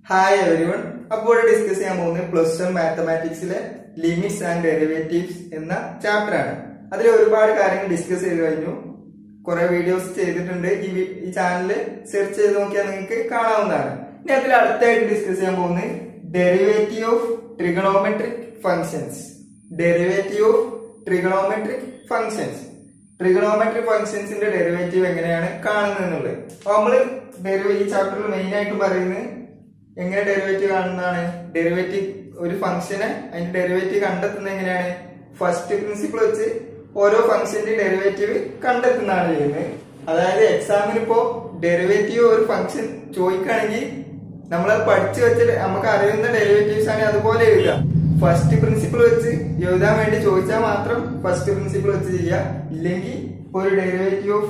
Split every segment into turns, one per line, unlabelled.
hi everyone അപ്പോൾ discuss ചെയ്യാൻ പോകുന്നത് പ്ലസ് വൺ മാത്തമാറ്റിക്സിലെ ലിമിറ്റ്സ് ആൻഡ് ഡെറിവേറ്റീവ്സ് എന്ന ചാപ്റ്റർ ആണ് അതിൽ ഒരുപാട് കാര്യങ്ങൾ ഡിസ്കസ് ചെയ്ത് കഴിഞ്ഞു കുറെ വീഡിയോസ് ചെയ്തിട്ടുണ്ട് ഈ വി- ഈ ചാനലിൽ സെർച്ച് ചെയ്ത് നോക്കിയാൽ നിങ്ങൾക്ക് കാണാവുന്നതാണ് ഇനി അതിൽ അടുത്തായിട്ട് ഡിസ്കസ് ചെയ്യാൻ പോകുന്നത് derivative of trigonometric functions derivative of trigonometric functions trigonometric ഫങ്ഷൻസിന്റെ ഡെറിവേറ്റീവ് എങ്ങനെയാണ് കാണുന്നത് എന്നുള്ളത് അപ്പൊ നമ്മള് ഡെറിവേ- ഈ ചാപ്റ്ററിൽ മെയിൻ ആയിട്ട് പറയുന്നത് എങ്ങനെ ഡെറിവേറ്റീവ് കാണുന്നതാണ് ഡെറിവേറ്റീവ് ഒരു ഫംഗ്ഷന് അതിന്റെ ഡെറിവേറ്റീവ് കണ്ടെത്തുന്നത് എങ്ങനെയാണ് ഫസ്റ്റ് പ്രിൻസിപ്പിൾ വെച്ച് ഓരോ ഫംഗ്ഷന്റെ ഡെറിവേറ്റീവ് കണ്ടെത്തുന്നതാണ് ചെയ്യുന്നത് അതായത് എക്സാമിന് ഇപ്പോ ഡെറിവേറ്റീവ് ഒരു ഫംഗ്ഷൻ ചോദിക്കുകയാണെങ്കിൽ നമ്മൾ പഠിച്ചു വെച്ചിട്ട് നമുക്ക് അറിയുന്ന ഡെറിവേറ്റീവ്സ് ആണ് അതുപോലെ എഴുതുക ഫസ്റ്റ് പ്രിൻസിപ്പിൾ വെച്ച് എഴുതാൻ വേണ്ടി ചോദിച്ചാൽ മാത്രം ഫസ്റ്റ് പ്രിൻസിപ്പിൾ വെച്ച് ചെയ്യുക ഇല്ലെങ്കിൽ ഒരു derivative of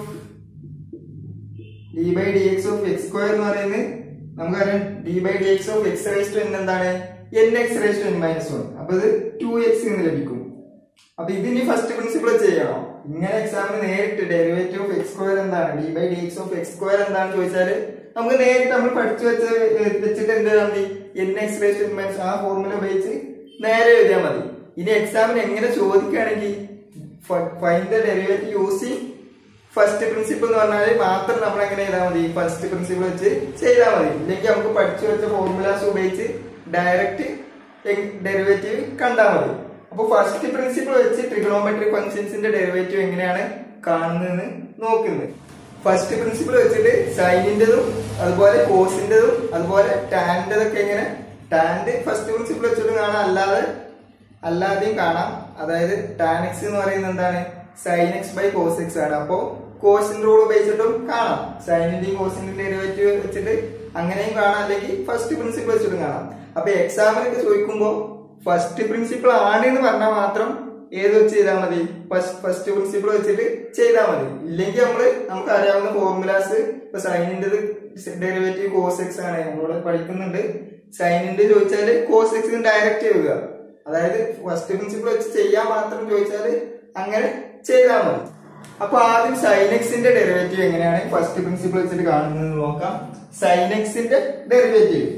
D by D X of X square എന്ന് പറയുന്നത് നമുക്കറിയാം D by D X of X raise to N എന്താണ് N X raise to N minus one അപ്പൊ ഇത് ടു എക്സ് എന്ന് ലഭിക്കും അപ്പൊ ഇതിന് ഫസ്റ്റ് പ്രിൻസിപ്പിൾ ചെയ്യണം ഇങ്ങനെ എക്സാമിന് നേരിട്ട് ഡെറിവേറ്റീവ് ഓഫ് എക്സ് സ്ക്വയർ എന്താണ് D by D X of X square എന്താണെന്ന് ചോദിച്ചാല് നമുക്ക് നേരിട്ട് നമ്മൾ പഠിച്ചു വെച്ച് വെച്ചിട്ട് എന്ത് ചെയ്താൽ മതി N X raise to N minus ആ ഫോർമുല ഉപയോഗിച്ച് നേരെ എഴുതിയാൽ മതി ഇനി എക്സാമിന് എങ്ങനെ ചോദിക്കുകയാണെങ്കിൽ find the derivative using first principle എന്ന് പറഞ്ഞാൽ മാത്രം നമ്മൾ എങ്ങനെ ചെയ്താൽ മതി ഫസ്റ്റ് പ്രിൻസിപ്പിൾ വെച്ച് ചെയ്താൽ മതി ഇല്ലെങ്കിൽ നമുക്ക് പഠിച്ചു വെച്ച ഫോർമുലാസ് ഉപയോഗിച്ച് ഡയറക്റ്റ് ഡെറിവേറ്റീവ് കണ്ടാൽ മതി അപ്പൊ ഫസ്റ്റ് പ്രിൻസിപ്പിൾ വെച്ച് ട്രിഗണോമെട്രിക് ഫംഗ്ഷൻസിന്റെ ഡെറിവേറ്റീവ് എങ്ങനെയാണ് കാണുന്നതെന്ന് നോക്കുന്നത് ഫസ്റ്റ് പ്രിൻസിപ്പിൾ വെച്ചിട്ട് സൈനിന്റെതും അതുപോലെ കോസിന്റെതും അതുപോലെ ടാനിന്റെതൊക്കെ എങ്ങനെ ടാന്റെ ഫസ്റ്റ് പ്രിൻസിപ്പിൾ വെച്ചിട്ട് കാണാം അല്ലാതെ അല്ലാതെയും കാണാം അതായത് ടാൻ എക്സ് എന്ന് പറയുന്നത് എന്താണ് sine X by cos X ആണ് അപ്പോ കോസിന്റെ റൂൾ ഉപയോഗിച്ചിട്ടും കാണാം സൈനിന്റെയും കോസിന്റെയും ഡെറിവേറ്റീവ് വെച്ചിട്ട് അങ്ങനെയും കാണാം അല്ലെങ്കിൽ ഫസ്റ്റ് പ്രിൻസിപ്പിൾ വെച്ചിട്ടും കാണാം അപ്പൊ എക്സാമിനൊക്കെ ചോദിക്കുമ്പോൾ ഫസ്റ്റ് പ്രിൻസിപ്പിൾ ആണ് എന്ന് പറഞ്ഞാൽ മാത്രം ഏത് വെച്ച് ചെയ്താൽ മതി ഫസ്റ്റ് ഫസ്റ്റ് പ്രിൻസിപ്പിൾ വെച്ചിട്ട് ചെയ്താൽ മതി ഇല്ലെങ്കിൽ നമ്മള് നമുക്ക് അറിയാവുന്ന ഫോർമുലാസ് ഇപ്പൊ സൈനിന്റേത് ഡെറിവേറ്റീവ് കോസ് എക്സ് ആണ് നമ്മളിവിടെ പഠിക്കുന്നുണ്ട് സൈനിന്റെ ചോദിച്ചാല് കോസ് എക്സ് ഡയറക്റ്റ് ചെയ്യുക അതായത് ഫസ്റ്റ് പ്രിൻസിപ്പിൾ വെച്ച് ചെയ്യാൻ മാത്രം ചോദിച്ചാല് അങ്ങനെ ചെയ്താൽ മതി അപ്പൊ ആദ്യം സൈനെക്സിന്റെ ഡെറിവേറ്റീവ് എങ്ങനെയാണ് ഫസ്റ്റ് പ്രിൻസിപ്പിൾ വെച്ചിട്ട് കാണുന്നത് നോക്കാം സൈനെക്സിന്റെ ഡെറിവേറ്റീവ്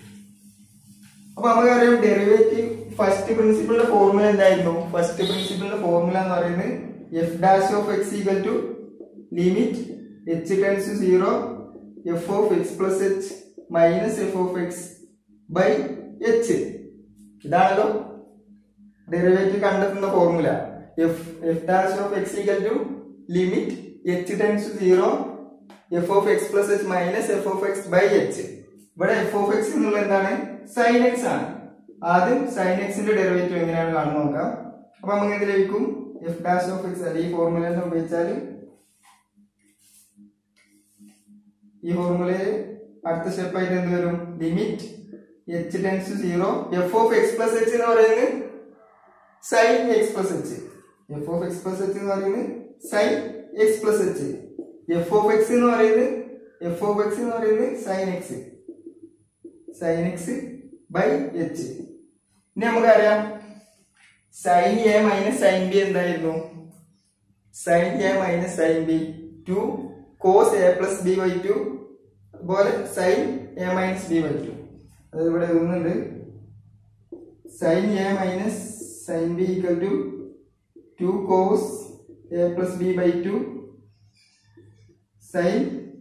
അപ്പൊ നമുക്കറിയാം ഡെറിവേറ്റീവ് ഫസ്റ്റ് പ്രിൻസിപ്പിളിന്റെ ഫോർമുല എന്തായിരുന്നു ഫസ്റ്റ് പ്രിൻസിപ്പിളിന്റെ ഫോർമുല എന്ന് പറയുന്നത് F dash of X equal to limit H tends to zero F of X plus H minus F of X by H ഇതാണല്ലോ ഡെറിവേറ്റീവ് കണ്ടെത്തുന്ന formula F F dash of X equal to limit H tends to zero F of X plus H minus F of X by H ഇവിടെ F of X എന്നുള്ളത് എന്താണ് sine X ആണ് ആദ്യം sign എക്സിന്റെ derivative എങ്ങനെയാണ് കാണുന്നത് നോക്കാം അപ്പൊ നമുക്ക് എന്ത് ലഭിക്കും എഫ് ഡാഷ് ഓഫ് എക്സ് അല്ലെങ്കിൽ ഈ ഫോർമുല ഉപയോഗിച്ചാൽ ഈ ഫോർമുലയിൽ അടുത്ത സ്റ്റെപ്പ് ആയിട്ട് എന്ത് വരും limit H tends to zero F of X plus H എന്ന് പറയുന്നത് sine X plus H F of X plus H എന്ന് പറയുന്നത് sine X plus H F of X എന്ന് പറയുന്നത് എഫ് ഓഫ് എക്സ് എന്ന് പറയുന്നത് sine X sine X by H ഇനി നമുക്കറിയാം sine A minus sine B എന്തായിരുന്നു sine A minus sine B two cos A plus B by two അതുപോലെ sine A minus B by two അത് ഇവിടെ എഴുതുന്നുണ്ട് sine A minus sine B equal to two cos A plus B by two sine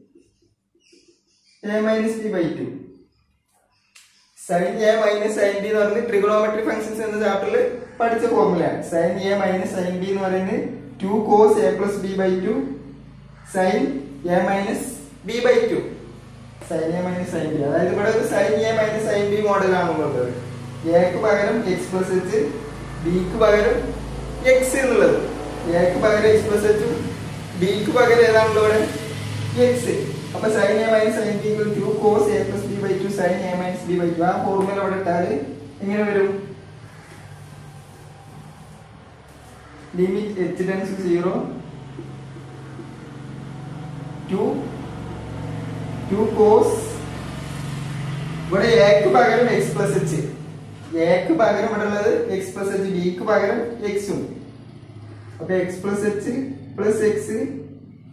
A minus B by two sine A minus sine B എന്ന് പറയുന്നത് trigonometry functions എന്ന ചാപ്റ്ററിൽ പഠിച്ച ഫോർമുലയാണ് sine A minus sine B എന്ന് പറയുന്നത് two cos A plus B by two sine A minus B by two sine A minus sine B അതായത് ഇവിടെ ഒരു sine A minus sine B മോഡലാണ് ഉള്ളത് എക്ക് പകരം എക്സ് പ്ലസ് എച്ച് ബിക്ക് പകരം എക്സ് എന്നുള്ളത് എക്ക് പകരം എക്സ് പ്ലസ് എച്ചും ബിക്ക് പകരം ഏതാണല്ലോ ഇവിടെ എക്സ് അപ്പൊ sine A minus sine B two cos A plus B by two sine A minus B by two ആ ഫോർമുല അവിടെ ഇട്ടാൽ എങ്ങനെ വരും limit H tends zero two two cos ഇവിടെ എക്ക് പകരം എക്സ് പ്ലസ് എച്ച് എക്ക് പകരം ഇവിടെ ഉള്ളത് എക്സ് പ്ലസ് എച്ച് ബിക്ക് പകരം എക്സും അപ്പൊ X plus H plus X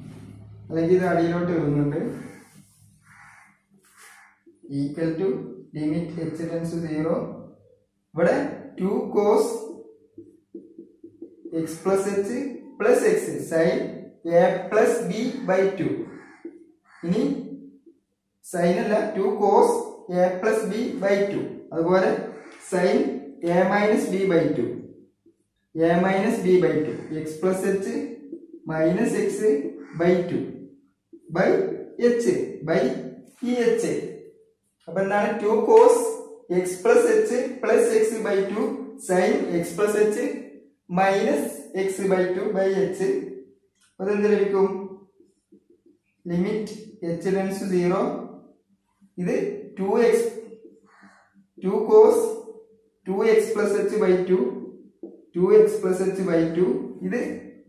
അല്ലെങ്കിൽ ഇത് അടിയിലോട്ട് വരുന്നുണ്ട് equal to limit H tends zero ഇവിടെ two cos X plus H plus X sine A plus B by two ഇനി സൈൻ അല്ല two cos A plus B by two അതുപോലെ sine A minus B by two A minus B by two X plus H minus X by two by H by E H അപ്പൊ എന്താണ് to cos X plus H plus X by two sine X plus H minus X by two by H അതെന്ത് ലഭിക്കും limit H tends zero ഇത് two X two cos two X plus H by two two X plus H by two ഇത്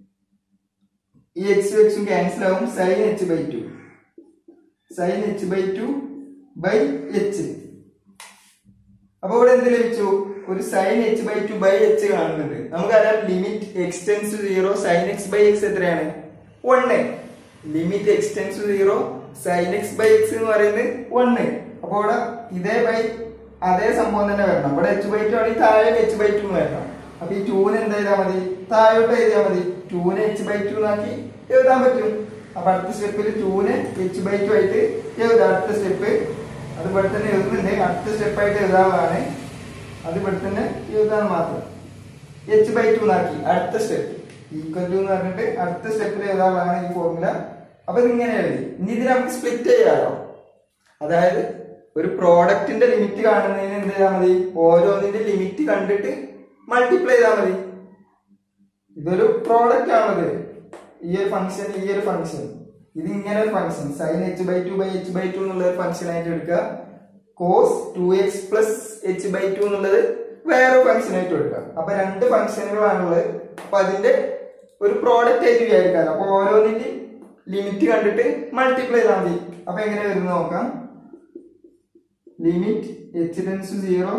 ഈ എക്സും എക്സും cancel ആവും sine H by two sine H by two by H അപ്പൊ ഇവിടെ എന്ത് ലഭിച്ചു ഒരു sine H by two by H കാണുന്നുണ്ട് നമുക്കറിയാം limit x tends zero sine X by X എത്രയാണ് ഒന്ന് limit extends zero sine X by X എന്ന് പറയുന്നത് ഒന്ന് അപ്പൊ ഇവിടെ ഇതേ ബൈ അതേ സംഭവം തന്നെ വരണം ഇവിടെ എച്ച് ബൈ ടു ആണെങ്കിൽ താഴെ എച്ച് ബൈ ടു വരണം അപ്പൊ ഈ ടൂന് എന്ത് ചെയ്താൽ മതി താഴോട്ട് എഴുതിയാൽ മതി ടൂന് എച്ച് ബൈ ടു ആക്കി എഴുതാൻ പറ്റും അപ്പൊ അടുത്ത സ്റ്റെപ്പിൽ ടൂന് എച്ച് ബൈ ടു ആയിട്ട് എഴുതാം അടുത്ത സ്റ്റെപ്പ് അത് ഇവിടെ തന്നെ എഴുതുന്നുണ്ട് അടുത്ത സ്റ്റെപ്പായിട്ട് എഴുതാവുന്നതാണ് അത് ഇവിടെ തന്നെ എഴുതാൻ മാത്രം എച്ച് ബൈ ടു ആക്കി അടുത്ത സ്റ്റെപ്പ് ഈക്വൽ ടു എന്ന് പറഞ്ഞിട്ട് അടുത്ത സ്റ്റെപ്പിൽ എഴുതാനുള്ളതാണ് ഈ ഫോർമുല അപ്പൊ ഇതിങ്ങനെ എഴുതി ഇനി ഇത് നമുക്ക് സ്പ്ലിറ്റ് ചെയ്യാലോ അതായത് ഒരു പ്രോഡക്റ്റിന്റെ ലിമിറ്റ് കാണുന്നതിന് എന്ത് ചെയ്താൽ മതി ഓരോന്നിന്റെ ലിമിറ്റ് കണ്ടിട്ട് മൾട്ടിപ്ലൈ ചെയ്താൽ മതി ഇതൊരു പ്രോഡക്റ്റ് ആണത് ഈ ഒരു ഫംഗ്ഷൻ ഈ ഒരു ഫംഗ്ഷൻ ഇത് ഇങ്ങനെ ഒരു function sine H by two by H by two എന്നുള്ള ഒരു ഫംഗ്ഷൻ ആയിട്ട് എടുക്കുക cos two X plus H by two എന്നുള്ളത് വേറെ ഫംഗ്ഷൻ ആയിട്ട് എടുക്കുക അപ്പൊ രണ്ട് ഫംഗ്ഷനുകളാണുള്ളത് അപ്പൊ അതിന്റെ ഒരു പ്രോഡക്റ്റ് ആയിട്ട് വിചാരിക്കാം അപ്പൊ ഓരോന്നിന്റെ ലിമിറ്റ് കണ്ടിട്ട് മൾട്ടിപ്ലൈ ചെയ്താൽ മതി അപ്പൊ എങ്ങനെ വരുന്നു നോക്കാം limit H tends zero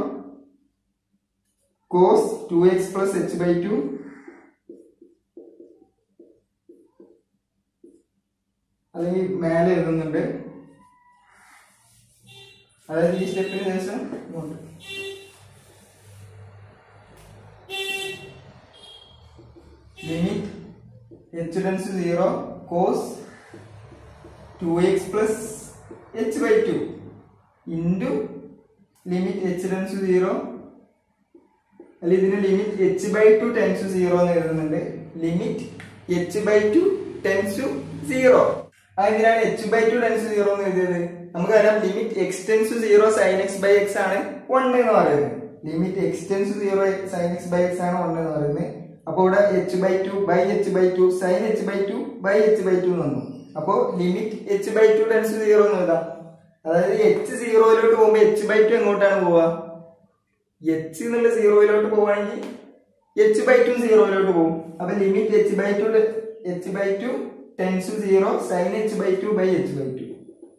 cos two X plus H by two അല്ലെങ്കിൽ മേലെ എഴുതുന്നുണ്ട് അതായത് ഈ സ്റ്റെപ്പിന് ശേഷം ഇങ്ങോട്ട് limit H tends zero cos two X plus H by two into limit H tends zero അല്ല ഇതിന് limit h by two tends zero എന്ന് എഴുതുന്നുണ്ട് limit h by two tends zero അതെന്തിനാണ് h by two tends zero എന്ന് എഴുതിയത് നമുക്കറിയാം limit x tends zero sine X by x ആണ് one എന്ന് പറയുന്നത് limit x tends zero sine X by x ആണ് വൺ എന്ന് പറയുന്നത് അപ്പൊ ഇവിടെ h by two by H by two sine H by two by H by two വന്നു അപ്പോ limit h by two tends zero എന്ന് എഴുതാം അതായത് എച്ച് സീറോയിലോട്ട് പോകുമ്പോൾ എച്ച് ബൈ ടു എങ്ങോട്ടാണ് പോവുക എച്ച് എന്നുള്ള സീറോയിലോട്ട് പോവുകയാണെങ്കിൽ എച്ച് ബൈ ടു സീറോയിലോട്ട് പോകും അപ്പൊ limit h by two h by two tends zero sine H by two by H by two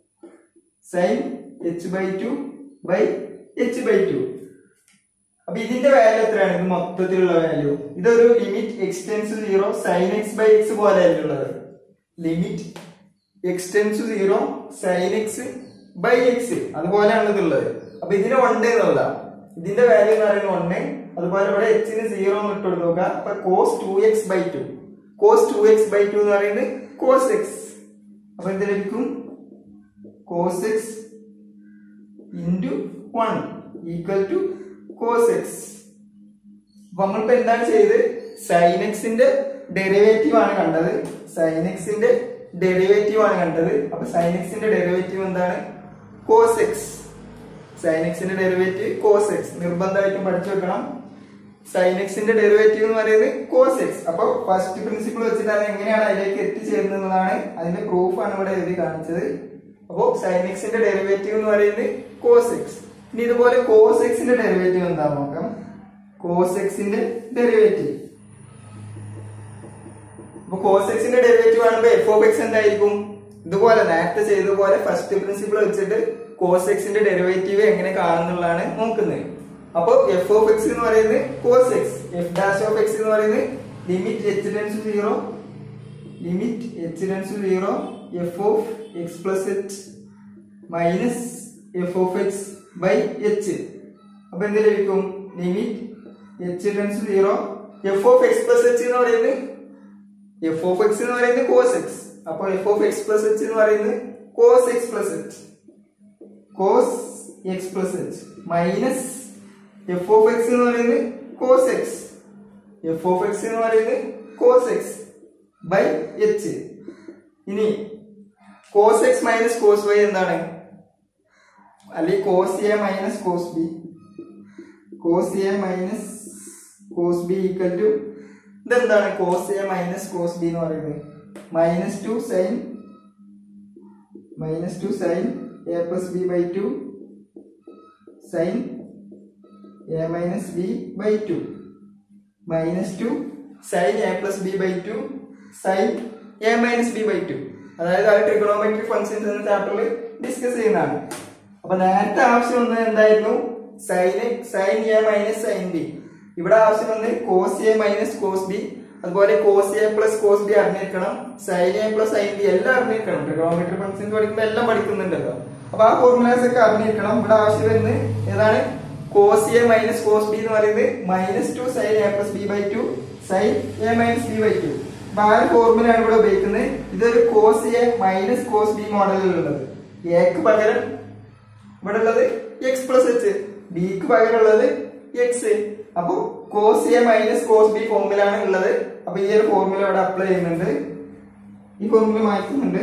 sine H by two by H by two അപ്പൊ ഇതിന്റെ value എത്രയാണ് ഇത് മൊത്തത്തിലുള്ള വാല്യൂ ഇതൊരു limit extends zero sine X by x പോലെ ഉള്ളത് limit extends zero sine X by x അതുപോലെയാണ് ഇതുള്ളത് അപ്പൊ ഇതിന് ഉണ്ട് എന്നുള്ളതാ ഇതിന്റെ വാല്യൂ എന്ന് പറയുന്നത് ഒന്ന് അതുപോലെ ഇവിടെ എച്ചിന് സീറോ എന്ന് ഇട്ട് കൊടുത്ത് നോക്കുക അപ്പൊ cos two x by two cos two x by two എന്ന് പറയുന്നത് കോസ് എക്സ് അപ്പൊ എന്ത് ലഭിക്കും cos x into one equal to cos x അപ്പൊ നമ്മളിപ്പോ എന്താണ് ചെയ്ത് സൈൻ എക്സിന്റെ ഡെറിവേറ്റീവ് ആണ് കണ്ടത് സൈൻ എക്സിന്റെ ഡെറിവേറ്റീവ് ആണ് കണ്ടത് അപ്പൊ സൈൻ എക്സിന്റെ ഡെറിവേറ്റീവ് എന്താണ് കോസ് എക്സ് സൈൻ എക്സിന്റെ ഡെറിവേറ്റീവ് കോസ് എക്സ് നിർബന്ധമായിട്ടും പഠിച്ചു വെക്കണം സൈൻ എക്സിന്റെ ഡെറിവേറ്റീവ് എന്ന് പറയുന്നത് കോസ് എക്സ് അപ്പൊ ഫസ്റ്റ് പ്രിൻസിപ്പിൾ വെച്ചിട്ടാണ് എങ്ങനെയാണ് അതിലേക്ക് എത്തിച്ചേരുന്നത് എന്നതാണ് അതിന്റെ പ്രൂഫ് ആണ് ഇവിടെ എഴുതി കാണിച്ചത് അപ്പോ സൈൻ എക്സിന്റെ ഡെറിവേറ്റീവ് എന്ന് പറയുന്നത് കോസ് എക്സ് ഇനി ഇതുപോലെ കോസ് എക്സിന്റെ ഡെറിവേറ്റീവ് എന്താ നോക്കാം കോസ് എക്സിന്റെ ഡെറിവേറ്റീവ് അപ്പൊ കോസ് എക്സിന്റെ ഡെറിവേറ്റീവ് ആകുമ്പോൾ എഫ് ഓഫ് എക്സ് എന്തായിരിക്കും ഇതുപോലെ നേരത്തെ ചെയ്തതുപോലെ ഫസ്റ്റ് പ്രിൻസിപ്പിൾ വെച്ചിട്ട് കോസ് എക്സിന്റെ ഡെറിവേറ്റീവ് എങ്ങനെ കാണുന്നുള്ളതാണ് നോക്കുന്നത് അപ്പൊ എഫ് ഓഫ് എക്സ് എന്ന് പറയുന്നത് cos x f dash of X എന്ന് പറയുന്നത് limit H tends zero limit H tends zero F of X plus H minus F of X by H അപ്പൊ എന്ത് ലഭിക്കും limit H tends zero F of X plus H എന്ന് പറയുന്നത് F of X എന്ന് പറയുന്നത് cos x അപ്പോൾ f of X plus H എന്ന് പറയുന്നത് cos X plus h cos X plus H minus F of X എന്ന് പറയുന്നത് cos x f of X എന്ന് പറയുന്നത് കോസ് എക്സ് ബൈ എച്ച് ഇനി cos x minus cos y എന്താണ് അല്ലെങ്കിൽ cos a minus cos b cos a minus cos b equal to ഇതെന്താണ് cos a minus cos b എന്ന് പറയുന്നത് minus two sine minus two sine A plus B by two sine A minus B by two minus two sine A plus B by two sine A minus B by two അതായത് അത് trigonometric functions എന്ന ചാപ്റ്ററിൽ discuss ചെയ്യുന്നതാണ് അപ്പൊ നേരത്തെ ആവശ്യം വന്നത് എന്തായിരുന്നു sine sine A minus sine b ഇവിടെ ആവശ്യം വന്നത് cos a minus cos b അതുപോലെ cos A plus cos b അറിഞ്ഞിരിക്കണം sine A plus sine b എല്ലാം അറിഞ്ഞിരിക്കണം ട്രിഗണോമെട്രിക് ഫംഗ്ഷൻസ് പഠിക്കുമ്പോൾ എല്ലാം പഠിക്കുന്നുണ്ടല്ലോ അപ്പൊ ആ ഫോർമുലാസ് ഒക്കെ അറിഞ്ഞിരിക്കണം ഇവിടെ ആവശ്യം വരുന്നത് ഏതാണ് cos a minus cos b എന്ന് പറയുന്നത് minus two sine A plus B by two sine A minus B by two അപ്പൊ ആ ഒരു ഫോർമുലയാണ് ഇവിടെ ഉപയോഗിക്കുന്നത് ഇതൊരു cos a minus cos b മോഡലിലുള്ളത് എക്ക് പകരം ഇവിടെ ഉള്ളത് എക്സ് പ്ലസ് എച്ച് ബിക്ക് പകരം ഉള്ളത് എക്സ് അപ്പൊ cos a minus cos b ഫോർമുലാണ് ഉള്ളത് അപ്പൊ ഈ ഒരു ഫോർമുല ഇവിടെ അപ്ലൈ ചെയ്യുന്നുണ്ട് ഈ ഫോർമുല മാറ്റുന്നുണ്ട്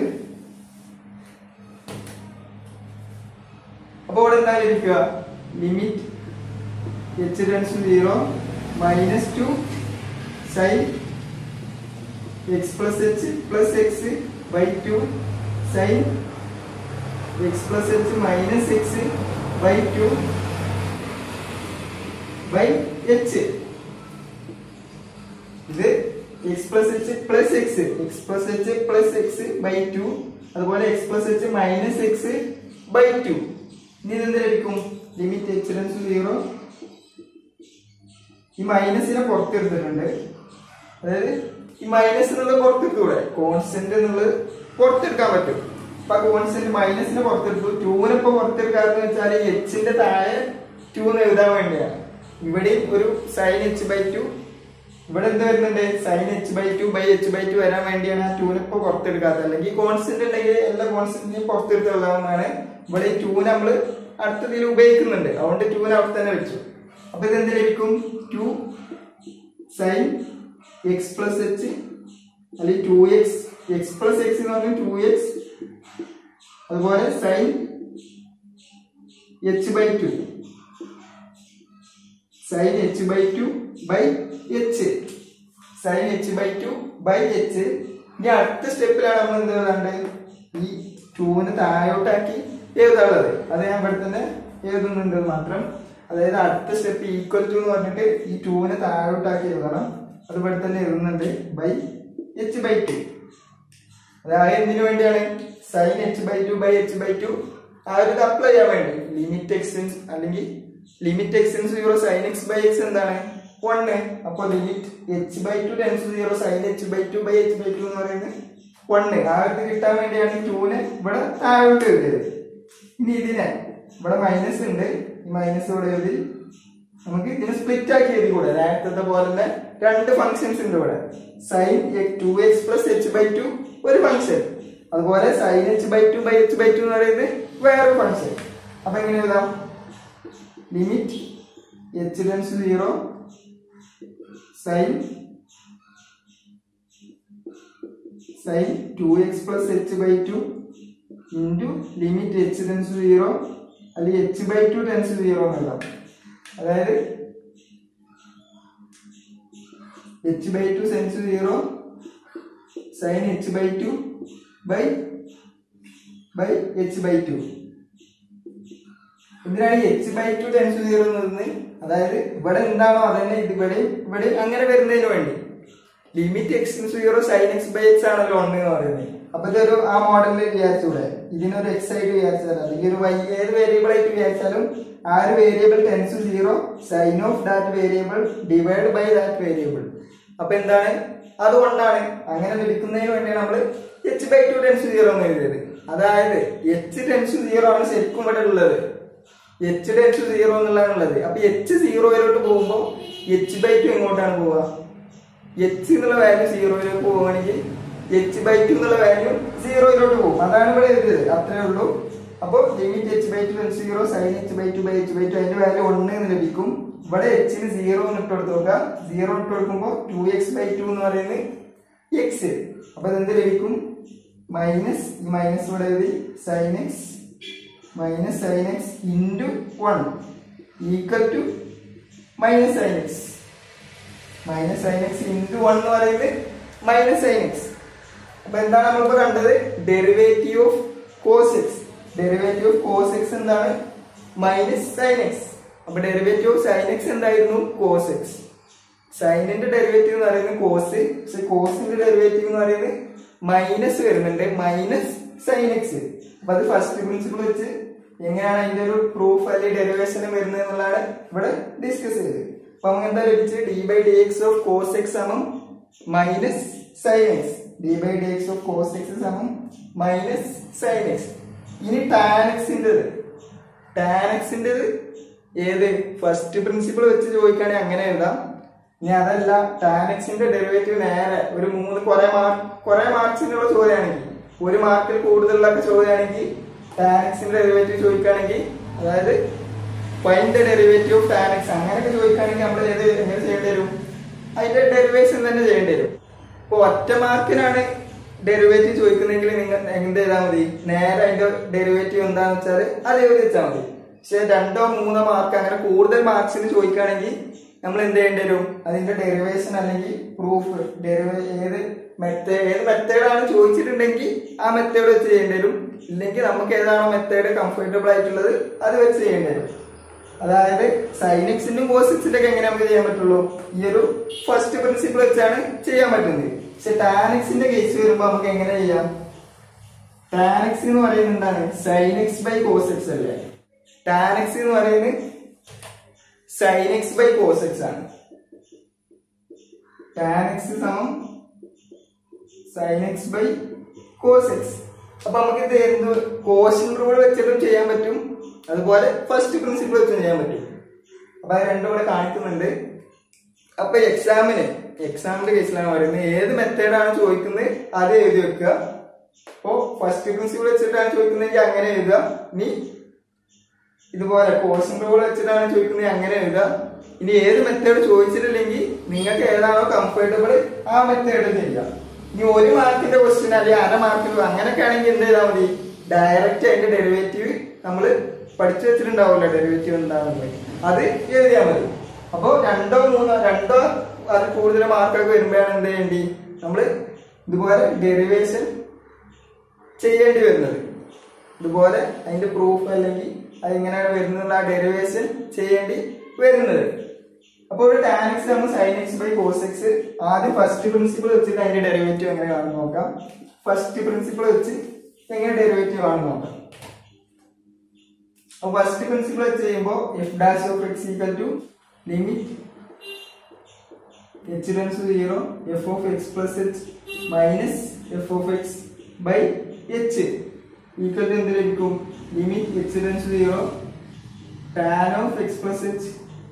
അപ്പൊ ഇവിടെ എന്താ ലഭിക്കുക limit H tends zero minus two sine X plus H plus X by two sine X plus H minus X by two by h ഇത് x plus H plus x x plus H plus X by two അതുപോലെ x plus H minus X by two ഇനി ഇതെന്ത് ലഭിക്കും limit H tends zero ഈ മൈനസിനെ പുറത്തെടുത്തിട്ടുണ്ട് അതായത് ഈ minus എന്നുള്ളത് പുറത്തെടുത്തൂടെ constant എന്നുള്ളത് പുറത്തെടുക്കാൻ പറ്റും അപ്പൊ കോൺസ്റ്റന്റ് മൈനസിനെ പുറത്തെടുത്തു ടൂനെ ഇപ്പൊ പുറത്തെടുക്കാന്ന് വെച്ചാൽ എച്ചിന്റെ താഴെ ടു എന്ന് എഴുതാൻ വേണ്ടിയാണ് ഇവിടെയും ഒരു സൈൻ എച്ച് ബൈ ടു ഇവിടെ എന്ത് വരുന്നുണ്ട് sine H by two by H by two വരാൻ വേണ്ടിയാണ് ആ ടൂനെ ഇപ്പൊ പുറത്തെടുക്കാത്തത് അല്ലെങ്കിൽ കോൺസ്റ്റന്റ് ഉണ്ടെങ്കിൽ എല്ലാ കോൺസ്റ്റന്റിനെയും പുറത്തെടുത്തുള്ളതാണ് ഇവിടെ ഈ ടൂ നമ്മൾ അടുത്തതിൽ ഉപയോഗിക്കുന്നുണ്ട് അതുകൊണ്ട് ടൂനെ അവിടെ തന്നെ വെച്ചു അപ്പൊ ഇത് എന്ത് ലഭിക്കും two sine X plus h അല്ലെങ്കിൽ two x x plus x എന്ന് പറഞ്ഞാൽ ടു എക്സ് അതുപോലെ sine H by two sine H by two by h sine H by two by H ഇനി അടുത്ത സ്റ്റെപ്പിലാണ് നമ്മൾ എന്ത് എഴുതേണ്ടത് ഈ ടൂവിന് താഴോട്ടാക്കി എഴുതാനുള്ളത് അത് ഞാൻ ഇവിടെ തന്നെ എഴുതുന്നുണ്ട് മാത്രം അതായത് അടുത്ത സ്റ്റെപ്പ് ഈക്വൽ ടു എന്ന് പറഞ്ഞിട്ട് ഈ ടൂവിനെ താഴോട്ടാക്കി എഴുതണം അത് ഇവിടെ തന്നെ എഴുതുന്നുണ്ട് ബൈ എച്ച് ബൈ ടു അതായത് എന്തിനു വേണ്ടിയാണ് sine H by two by H by two ആ ഒരു ഇത് അപ്ലൈ ചെയ്യാൻ വേണ്ടി ലിമിറ്റ് എക്സ്റ്റൻസ് അല്ലെങ്കിൽ limit x tends zero sine X by x എന്താണ് വണ് അപ്പോൾ limit h by two tends zero sine H by two by H by two എന്ന് പറയുന്നത് വണ് ആ ഒരു ഇത് കിട്ടാൻ വേണ്ടിയാണ് ഈ ടൂനെ ഇവിടെ താഴോട്ട് എഴുതിയത് ഇനി ഇതിനെ ഇവിടെ മൈനസ് ഉണ്ട് ഈ മൈനസ് ഇവിടെ എഴുതി നമുക്ക് ഇതിനെ സ്പ്ലിറ്റ് ആക്കി എഴുതി കൂടെ നേരത്തെ പോലെ രണ്ട് ഫംഗ്ഷൻസ് ഉണ്ട് ഇവിടെ sine two X plus H by two ഒരു ഫംഗ്ഷൻ അതുപോലെ sine H by two by H by two എന്ന് പറയുന്നത് വേറൊരു ഫംഗ്ഷൻ അപ്പൊ എങ്ങനെ എഴുതാം limit H tends zero sine sine two X plus H by two into limit H tends zero അല്ലെങ്കിൽ h by two tends zero എന്നല്ല അതായത് h by two tends zero sine H by two by by H by two എന്തിനാണ് H by two tends zero എന്ന് അതായത് ഇവിടെ എന്താണോ അതന്നെ ഇത് ഇവിടെ ഇവിടെ അങ്ങനെ വരുന്നതിന് വേണ്ടി limit x zero sine X by x ആണല്ലോ ഒന്ന് എന്ന് പറയുന്നത് അപ്പൊ ഇതൊരു ആ മോഡലിൽ വിചാരിച്ചൂടെ ഇതിനൊരു എക്സ് ആയിട്ട് വിചാരിച്ചാൽ അല്ലെങ്കിൽ ഒരു വൈ ഏത് വേരിയബിൾ ആയിട്ട് വിചാരിച്ചാലും ആ ഒരു variable tends zero sine of that variable divide by that variable അപ്പൊ എന്താണ് അതുകൊണ്ടാണ് അങ്ങനെ ലഭിക്കുന്നതിന് വേണ്ടിയാണ് നമ്മൾ h by two tends zero എന്ന് എഴുതിയത് അതായത് എച്ച് ടെൻസ് സീറോ ആണ് ശരിക്കും ഇവിടെ ഉള്ളത് എച്ച് ടെൻസ് സീറോ എന്നുള്ളതാണ് ഉള്ളത് അപ്പൊ എച്ച് സീറോയിലോട്ട് പോകുമ്പോ എച്ച് ബൈ ടു എങ്ങോട്ടാണ് പോവുക എച്ച് എന്നുള്ള വാല്യൂ സീറോയിലേക്ക് പോവുകയാണെങ്കിൽ എച്ച് ബൈ ടു എന്നുള്ള വാല്യൂ സീറോയിലോട്ട് പോകും അതാണ് ഇവിടെ എഴുതിയത് അത്രേ ഉള്ളൂ അപ്പോൾ limit h by two zero sine H by two by H by two അതിന്റെ വാല്യൂ ഒന്ന് എന്ന് ലഭിക്കും ഇവിടെ എച്ചിന് സീറോ എന്ന് ഇട്ട് കൊടുത്ത് നോക്കുക സീറോ ഇട്ട് കൊടുക്കുമ്പോൾ ടു എക്സ് ബൈ ടു എന്ന് പറയുന്നത് എക്സ് അപ്പൊ ഇതെന്ത് ലഭിക്കും മൈനസ് ഈ മൈനസ് ഇവിടെ എഴുതി sine x minus sine x into one equal to minus sine x minus sine x into one എന്ന് പറയുന്നത് മൈനസ് സൈൻ എക്സ് അപ്പൊ എന്താണ് നമ്മളിപ്പോ കണ്ടത് derivative of cos x derivative of cos x എന്താണ് മൈനസ് സൈൻ എക്സ് അപ്പൊ derivative of sine x എന്തായിരുന്നു cos x സൈനിന്റെ ഡെറിവേറ്റീവ് എന്ന് പറയുന്നത് കോസ് പക്ഷെ കോസിന്റെ ഡെറിവേറ്റീവ് എന്ന് പറയുന്നത് മൈനസ് വരുന്നുണ്ട് മൈനസ് സൈൻ എക്സ് അപ്പൊ അത് ഫസ്റ്റ് പ്രിൻസിപ്പിൾ വെച്ച് എങ്ങനെയാണ് അതിന്റെ ഒരു പ്രൂഫ് അല്ലെങ്കിൽ ഡെറിവേഷൻ വരുന്നത് എന്നുള്ളതാണ് ഇവിടെ ഡിസ്കസ് ചെയ്തത് അപ്പൊ നമുക്ക് എന്താ ലഭിച്ചത് d by D X of cos x സമം minus sine x d by D X of cos x സമം മൈനസ് സൈൻ എക്സ് ഇനി ടാൻ എക്സിൻ്റെത് ടാൻ എക്സിൻ്റെത് ഏത് ഫസ്റ്റ് പ്രിൻസിപ്പിൾ വെച്ച് ചോദിക്കുകയാണെങ്കിൽ അങ്ങനെ എഴുതാം ഇനി അതല്ല ടാൻ എക്സിന്റെ ഡെറിവേറ്റീവ് നേരെ ഒരു മൂന്ന് കുറെ മാർക്ക് കുറെ മാർക്സിനുള്ള ചോദ്യമാണെങ്കിൽ ഒരു മാർക്കിൽ കൂടുതലുള്ളൊക്കെ ചോദ്യമാണെങ്കിൽ ടാൻ എക്സിന്റെ ഡെറിവേറ്റീവ് ചോദിക്കുകയാണെങ്കിൽ അതായത് find the derivative of tan x അങ്ങനെയൊക്കെ ചോദിക്കുകയാണെങ്കിൽ നമ്മൾ ഏത് എങ്ങനെ ചെയ്യേണ്ടി വരും അതിന്റെ ഡെറിവേഷൻ തന്നെ ചെയ്യേണ്ടി വരും ഇപ്പൊ ഒറ്റ മാർക്കിനാണ് ഡെറിവേറ്റീവ് ചോദിക്കുന്നെങ്കിൽ നിങ്ങൾ എന്ത് ചെയ്താൽ മതി നേരെ അതിന്റെ ഡെറിവേറ്റീവ് എന്താന്ന് വെച്ചാൽ അത് എഴുതി വെച്ചാൽ മതി പക്ഷെ രണ്ടോ മൂന്നോ മാർക്ക് അങ്ങനെ കൂടുതൽ മാർക്സിന് ചോദിക്കുകയാണെങ്കിൽ നമ്മൾ എന്ത് ചെയ്യേണ്ടി വരും അതിന്റെ ഡെറിവേഷൻ അല്ലെങ്കിൽ പ്രൂഫ് ഡെറിവേ ഏത് മെത്തേഡ് ഏത് മെത്തേഡാണ് ചോദിച്ചിട്ടുണ്ടെങ്കിൽ ആ മെത്തേഡ് വെച്ച് ചെയ്യേണ്ടി വരും ഇല്ലെങ്കിൽ നമുക്ക് ഏതാണോ മെത്തേഡ് കംഫർട്ടബിൾ ആയിട്ടുള്ളത് അത് വെച്ച് ചെയ്യേണ്ടി വരും അതായത് സൈനിക്സിന്റെയും കോസിക്സിന്റെ ഒക്കെ എങ്ങനെ നമുക്ക് ചെയ്യാൻ പറ്റുള്ളൂ ഈ ഒരു ഫസ്റ്റ് പ്രിൻസിപ്പിൾ വെച്ചാണ് ചെയ്യാൻ പറ്റുന്നത് പക്ഷെ ടാനിക്സിന്റെ കേസ് വരുമ്പോൾ നമുക്ക് എങ്ങനെ ചെയ്യാം ടാനിക്സ് എന്ന് പറയുന്നത് എന്താണ് സൈനിക്സ് ബൈ കോസിക്സ് അല്ലേ ടാനിക്സ് എന്ന് പറയുന്നത് സൈനിക്സ് ബൈ കോസിക്സ് ആണ് ടാനിക്സ് സമം സൈനിക്സ് ബൈ കോസിക്സ് അപ്പൊ നമുക്ക് ഇത് എന്ത് കോഷൻ റൂൾ വെച്ചിട്ടും ചെയ്യാൻ പറ്റും അതുപോലെ ഫസ്റ്റ് പ്രിൻസിപ്പിൾ വെച്ചും ചെയ്യാൻ പറ്റും അപ്പൊ അത് രണ്ടും കൂടെ കാണിക്കുന്നുണ്ട് അപ്പൊ എക്സാമിന് എക്സാമിന്റെ കേസിലാണ് പറയുന്നത് ഏത് മെത്തേഡാണ് ചോദിക്കുന്നത് അത് എഴുതി വെക്കുക അപ്പോ ഫസ്റ്റ് പ്രിൻസിപ്പിൾ വെച്ചിട്ടാണ് ചോദിക്കുന്നതെങ്കിൽ അങ്ങനെ എഴുതുക ഇനി ഇതുപോലെ കോഴ്സിൻ റൂൾ വെച്ചിട്ടാണ് ചോദിക്കുന്നത് അങ്ങനെ എഴുതുക ഇനി ഏത് മെത്തേഡ് ചോദിച്ചിട്ടില്ലെങ്കിൽ നിങ്ങൾക്ക് ഏതാണോ കംഫർട്ടബിൾ ആ മെത്തേഡ് ചെയ്യുക ഇനി ഒരു മാർക്കിന്റെ ക്വസ്റ്റ്യൻ അല്ലെങ്കിൽ അര മാർക്കിൽ അങ്ങനെയൊക്കെ ആണെങ്കിൽ എന്ത് ചെയ്താൽ മതി ഡയറക്റ്റ് അതിന്റെ ഡെറിവേറ്റീവ് നമ്മൾ പഠിച്ചു വെച്ചിട്ടുണ്ടാവില്ല ഡെറിവേറ്റീവ് എന്താണെന്നുള്ളത് അത് എഴുതിയാൽ മതി അപ്പോൾ രണ്ടോ മൂന്നോ രണ്ടോ അത് കൂടുതൽ മാർക്കൊക്കെ വരുമ്പോഴാണ് എന്ത് ചെയ്യേണ്ടി നമ്മൾ ഇതുപോലെ ഡെറിവേഷൻ ചെയ്യേണ്ടി വരുന്നത് ഇതുപോലെ അതിന്റെ പ്രൂഫ് അല്ലെങ്കിൽ അതെങ്ങനെയാണ് വരുന്നത് ആ ഡെറിവേഷൻ ചെയ്യേണ്ടി വരുന്നത് അപ്പോൾ ഒരു ടാൻ എക്സ് നമ്മൾ sine X by cos x ആദ്യം ഫസ്റ്റ് പ്രിൻസിപ്പിൾ വെച്ചിട്ട് അതിന്റെ ഡെറിവേറ്റീവ് എങ്ങനെ കാണുന്നു നോക്കാം ഫസ്റ്റ് പ്രിൻസിപ്പിൾ വെച്ച് എങ്ങനെ ഡെറിവേറ്റീവ് ആണെന്ന് നോക്കാം അപ്പോൾ ഫസ്റ്റ് പ്രിൻസിപ്പിൾ വെച്ച് ചെയ്യുമ്പോൾ f dash of X equal to limit H tends to zero F of X plus H minus F of X by h equal to എന്ത് ലഭിക്കും limit H tends to zero tan of X plus H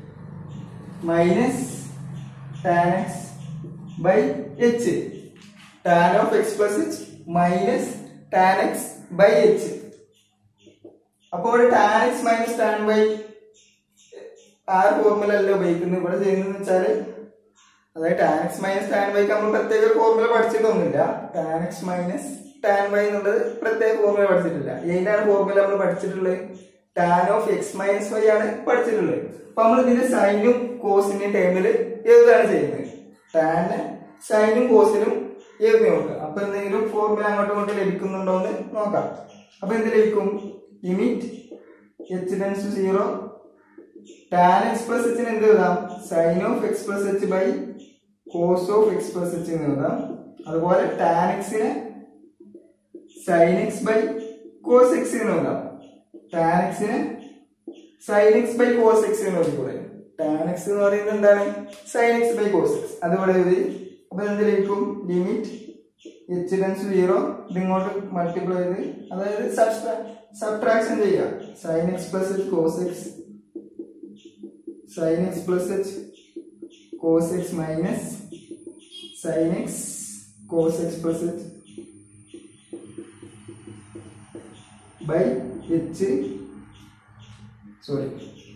minus tan x by h tan of X plus H minus tan x by h അപ്പോൾ tan x minus tan by ആ formula അല്ല ഉപയോഗിക്കുന്നത് ഇവിടെ ചെയ്യുന്നത് വെച്ചാല് അതായത് tan x minus tan ബൈക്ക് നമ്മൾ പ്രത്യേക ഫോർമുല പഠിച്ചിട്ടൊന്നുമില്ല tan x minus tan by എന്നുള്ളത് പ്രത്യേക ഫോർമുല പഠിച്ചിട്ടില്ല ഏതാണ് ഫോർമുല നമ്മൾ പഠിച്ചിട്ടുള്ളത് tan of x minus y ആണ് പഠിച്ചിട്ടുള്ളത് അപ്പൊ നമ്മൾ ഇതിന്റെ സൈനും കോസിന്റെയും ടേമിൽ എഴുതാണ് ചെയ്യുന്നത് ടാന് സൈനും കോസിനും എഴുതി നോക്കുക അപ്പൊ എന്തെങ്കിലും ഫോർമുല അങ്ങോട്ടും ഇങ്ങോട്ടും ലഭിക്കുന്നുണ്ടോ എന്ന് നോക്കാം അപ്പൊ എന്ത് ലഭിക്കും limit H tends to zero tan x plus എച്ചിന് എന്ത് എഴുതാം sine of X plus H by cos of X plus H എന്ന് എഴുതാം അതുപോലെ ടാൻ എക്സിന് sine X by cos x എന്ന് എഴുതാം ടാൻ എക്സിന് sine X by cos x എന്ന് എഴുതിക്കൂടെ ടാൻ എക്സ് എന്ന് പറയുന്നത് എന്താണ് sine X by cos x അതുപോലെ എഴുതി അപ്പൊ എന്ത് ലഭിക്കും ലിമിറ്റ് എച്ച് ടെൻസ് സീറോ ഇതിങ്ങോട്ട് മൾട്ടിപ്ലൈ ചെയ്ത് അതായത് സബ്സ്ട്രാ സബ്ട്രാക്ഷൻ ചെയ്യുക sine X plus h cos x sine X plus h cos x minus sine x cos X plus H by h sorry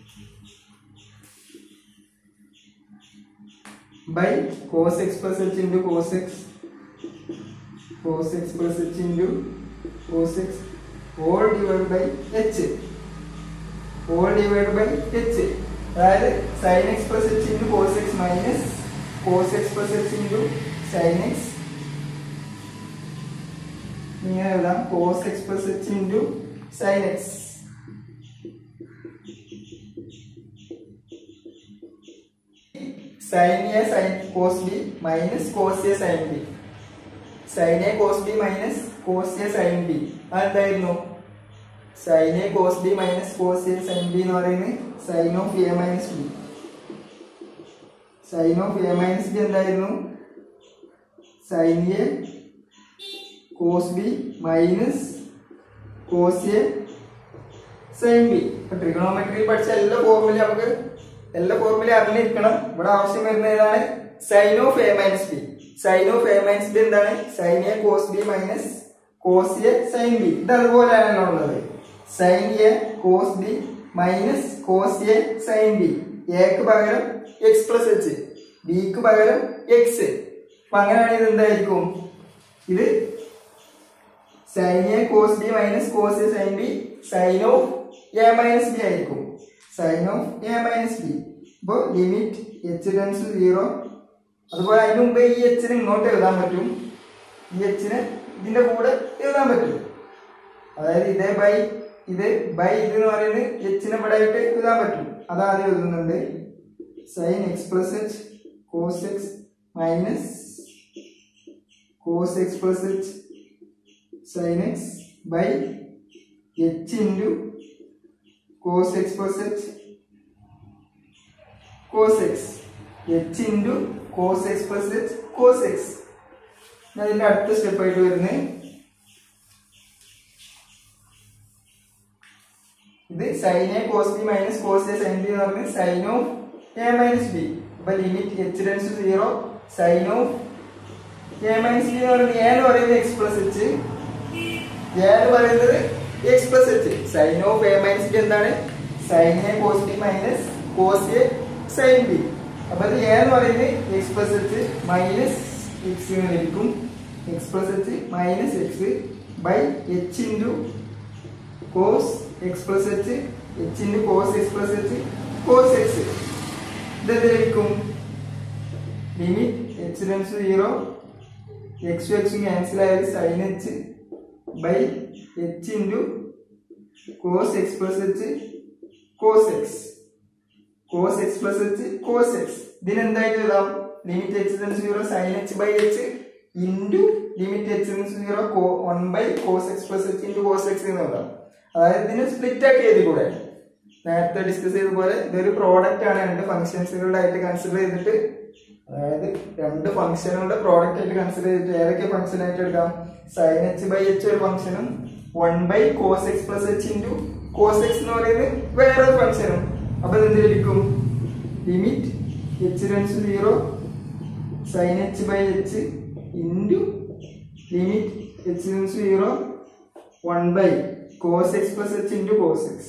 by cos x plus h into cos x cos x plus h into cos x all divided by h all divided by h അതായത് sin x plus h into cos x minus cos x plus h into sin x ഇങ്ങനെ എഴുതാം cos x plus h into sin x sin a sin cos b minus cos a sin b sin a cos b minus cos a sin b അതെന്തായിരുന്നു sin a cos b minus cos a sin b എന്ന് പറയുന്നത് sin of a minus b sin of a minus b എന്തായിരുന്നു sin a cos b minus cos a sin b ഇപ്പൊ trigonometry പഠിച്ച എല്ലാ formula നമുക്ക് എല്ലാ formula അറിഞ്ഞിരിക്കണം ഇവിടെ ആവശ്യം വരുന്ന ഏതാണ് sine of a minus b sine of a minus b എന്താണ് sine a cos b minus cos a sine b ഇത് അതുപോലെയാണല്ലോ ഉള്ളത് sine a cos b minus cos a sine b എക്ക് പകരം എക്സ് പ്ലസ് എച്ച് ബിക്ക് പകരം X അപ്പൊ അങ്ങനെയാണെങ്കിൽ ഇത് എന്തായിരിക്കും ഇത് sine a cos b minus cos a sine b sine of a minus b ആയിരിക്കും sine of a minus b ഇപ്പോൾ ലിമിറ്റ് എച്ച് ടെൻസ് സീറോ അതുപോലെ അതിന് മുമ്പ് ഈ എച്ചിന് ഇങ്ങോട്ട് എഴുതാൻ പറ്റും ഈ എച്ചിന് ഇതിന്റെ കൂടെ എഴുതാൻ പറ്റും അതായത് ഇതേ ബൈ ഇത് ബൈ ഇത് എന്ന് പറയുന്നത് എച്ചിനെ ഇവിടെ ആയിട്ട് എഴുതാൻ പറ്റും അതാദ്യം എഴുതുന്നുണ്ട് sine X plus h cos x minus cos X plus h sine X by h into cos x plus h cos x h into cos x plus h cos x ഞാൻ ഇതിന്റെ അടുത്ത സ്റ്റെപ്പ് ആയിട്ട് വരുന്നത് ഇത് sine a cos b minus cos a sine B എന്ന് പറഞ്ഞത് sine of a minus b അപ്പൊ limit H tends zero sine of a minus b എന്ന് പറയുന്നത് എ എന്ന് പറയുന്നത് എക്സ് പ്ലസ് എച്ച് എ എന്ന് പറയുന്നത് x plus h sine of a minus b എന്താണ് sine a cos b minus cos a sine b അപ്പൊ അത് a എന്ന് പറയുന്നത് x plus H minus x എന്ന് ലഭിക്കും x plus H minus X by h into cos X plus h h into cos X plus h cos x ഇതെന്ത് ലഭിക്കും limit H tends zero എക്സും എക്സും ക്യാൻസൽ ആയത് sine H by h into cos X plus h cos x cos X plus h cos x ഇതിനെന്തായിട്ട് എഴുതാം limit H tends zero sine H by h into limit H tends zero one by cos X plus h into cos x എന്ന് എഴുതാം അതായത് ഇതിന് split ആക്കി എഴുതി കൂടെ നേരത്തെ ഡിസ്കസ് ചെയ്ത പോലെ ഇതൊരു പ്രോഡക്റ്റ് ആണ് രണ്ട് ഫംഗ്ഷൻസുകളുടെ ആയിട്ട് കൺസിഡർ ചെയ്തിട്ട് അതായത് രണ്ട് ഫംഗ്ഷനുകളുടെ പ്രോഡക്റ്റ് ആയിട്ട് കൺസിഡർ ചെയ്തിട്ട് ഏതൊക്കെ ഫംഗ്ഷൻ ആയിട്ട് എടുക്കാം സൈൻ എച്ച് ബൈ എച്ച് ഒരു ഫംഗ്ഷനും one by cos X plus h into cos x എന്ന് പറയുന്നത് വേറൊരു ഫംഗ്ഷനും അപ്പൊ ഇത് എന്ത് ലഭിക്കും limit H tends zero sine H by h into limit H tends zero one by cos X plus h into cos x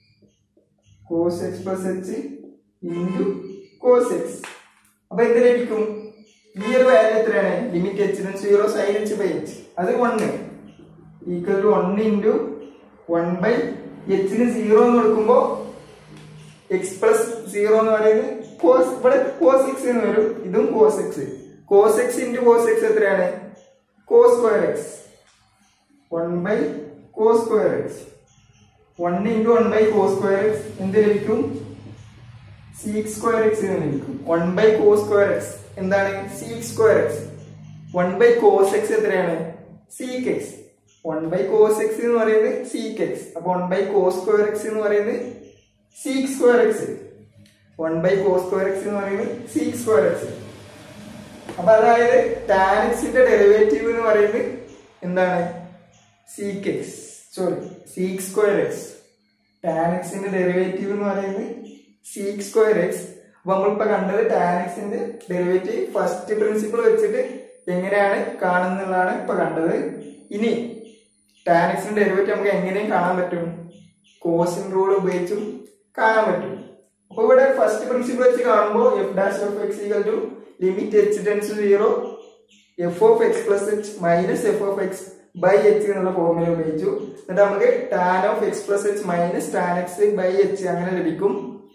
cos X plus h into cos x അപ്പൊ എന്ത് ലഭിക്കും ഈ ഒരു വാല്യൂ എത്രയാണ് limit h zero sine H by h അത് one equal to one into one by എച്ചിന് zero എന്ന് കൊടുക്കുമ്പോ എക്സ് പ്ലസ് സീറോ എന്ന് പറയുന്നത് കോസ് ഇവിടെ കോസ് എക്സ് എന്ന് വരും ഇതും cos x cos x into cos x എത്രയാണ് cos square x one by cos square x one into one by cos square x എന്ത് ലഭിക്കും സീക്സ് സ്ക്വയർ എക്സ് എന്ന് ലഭിക്കും one by cos square x എന്താണ് sec square x one by cos x എത്രയാണ് sec x one by cos x എന്ന് പറയുന്നത് sec x അപ്പൊ one by cos square x എന്ന് പറയുന്നത് sec square x one by cos square x എന്ന് പറയുന്നത് sec square x അപ്പൊ അതായത് ടാൻ എക്സിന്റെ ഡെറിവേറ്റീവ് എന്ന് പറയുന്നത് എന്താണ് sec x sorry sec square x tan എക്സിന്റെ ഡെറിവേറ്റീവ് എന്ന് പറയുന്നത് സീക്ക് സ്ക്വയർ എക്സ് അപ്പൊ നമ്മളിപ്പോ കണ്ടത് ടാൻ എക്സിന്റെ ഡെറിവേറ്റീവ് ഫസ്റ്റ് പ്രിൻസിപ്പിൾ വെച്ചിട്ട് എങ്ങനെയാണ് കാണുന്നതാണ് ഇപ്പൊ കണ്ടത് ഇനി ടാൻ എക്സിന്റെ ഡെറിവേറ്റീവ് നമുക്ക് എങ്ങനെയും കാണാൻ പറ്റും കോസിൻ റൂൾ ഉപയോഗിച്ചും കാണാൻ പറ്റും അപ്പൊ ഇവിടെ ഫസ്റ്റ് പ്രിൻസിപ്പിൾ വെച്ച് കാണുമ്പോൾ f dash of X equal to limit H tends zero F of X plus H minus F of X by h എന്നുള്ള ഫോർമുല ഉപയോഗിച്ചു എന്നിട്ട് നമുക്ക് tan of X plus H minus tan x by h അങ്ങനെ ലഭിക്കും